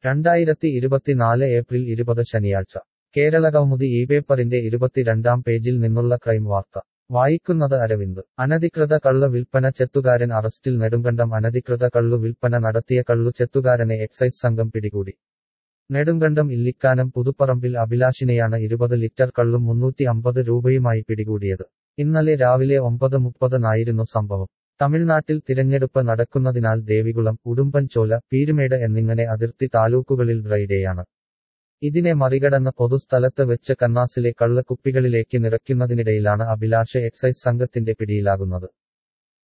രണ്ടായിരത്തി ഇരുപത്തിനാല് ഏപ്രിൽ ഇരുപത് ശനിയാഴ്ച കേരളകൗമുദി ഈ പേപ്പറിന്റെ ഇരുപത്തിരണ്ടാം പേജിൽ നിന്നുള്ള ക്രൈം വാർത്ത വായിക്കുന്നത് അരവിന്ദ് അനധികൃത കള്ള് വിൽപ്പന ചെത്തുകാരൻ അറസ്റ്റിൽ നെടുങ്കണ്ടം അനധികൃത കള്ളു വിൽപ്പന നടത്തിയ കള്ളു ചെത്തുകാരനെ എക്സൈസ് സംഘം പിടികൂടി നെടുങ്കണ്ടം ഇല്ലിക്കാനം പുതുപ്പറമ്പിൽ അഭിലാഷിനെയാണ് ഇരുപത് ലിറ്റർ കള്ളും മുന്നൂറ്റി അമ്പത് രൂപയുമായി പിടികൂടിയത് ഇന്നലെ രാവിലെ ഒമ്പത് മുപ്പതിനായിരുന്നു സംഭവം തമിഴ്നാട്ടിൽ തിരഞ്ഞെടുപ്പ് നടക്കുന്നതിനാൽ ദേവികുളം ഉടുമ്പൻചോല പീരുമേട് എന്നിങ്ങനെ അതിർത്തി താലൂക്കുകളിൽ ഡ്രൈഡേയാണ് ഇതിനെ മറികടന്ന് പൊതുസ്ഥലത്ത് വെച്ച് കന്നാസിലെ കള്ള് കുപ്പികളിലേക്ക് നിറയ്ക്കുന്നതിനിടയിലാണ് അഭിലാഷ് എക്സൈസ് സംഘത്തിന്റെ പിടിയിലാകുന്നത്